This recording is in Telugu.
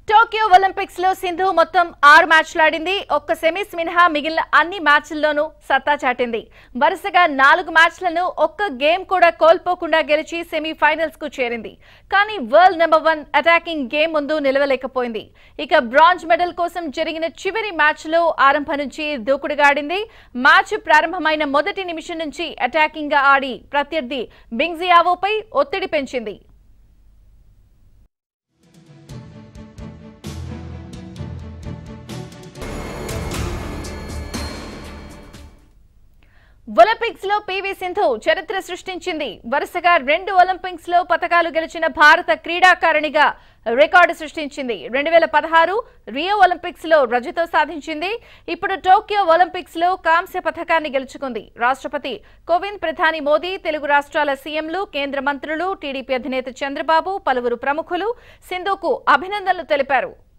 టోక్యో ఒలింపిక్స్ లో సింధు మొత్తం ఆరు మ్యాచ్లు ఆడింది ఒక్క సెమీస్ మినహా మిగిలిన అన్ని మ్యాచ్ల్లోనూ సత్తా చాటింది వరుసగా నాలుగు మ్యాచ్లను ఒక్క గేమ్ కూడా కోల్పోకుండా గెలిచి సెమీఫైనల్స్ కు చేరింది కానీ world number one attacking game ముందు నిలవలేకపోయింది ఇక బ్రాంజ్ మెడల్ కోసం జరిగిన చివరి మ్యాచ్ లో ఆరంభం నుంచి దూకుడుగా ఆడింది మ్యాచ్ ప్రారంభమైన మొదటి నిమిషం నుంచి అటాకింగ్ గా ఆడి ప్రత్యర్థి బింగ్జియావోపై ఒత్తిడి పెంచింది ఒలింపిక్స్ లో పివి సింధు చరిత్ర సృష్టించింది వరుసగా రెండు ఒలింపిక్స్ లో పతకాలు గెలిచిన భారత క్రీడాకారిణిగా రికార్డు సృష్టించింది రెండు వేల పదహారు రియో ఒలింపిక్స్ లో రజతం సాధించింది ఇప్పుడు టోక్యో ఒలింపిక్స్ లో కాంస్య పథకాన్ని గెలుచుకుంది రాష్ట్రపతి కోవింద్ ప్రధాని మోదీ తెలుగు రాష్ట్రాల సీఎంలు కేంద్ర మంత్రులు టీడీపీ అధినేత చంద్రబాబు పలువురు ప్రముఖులు సింధుకు అభినందనలు తెలిపారు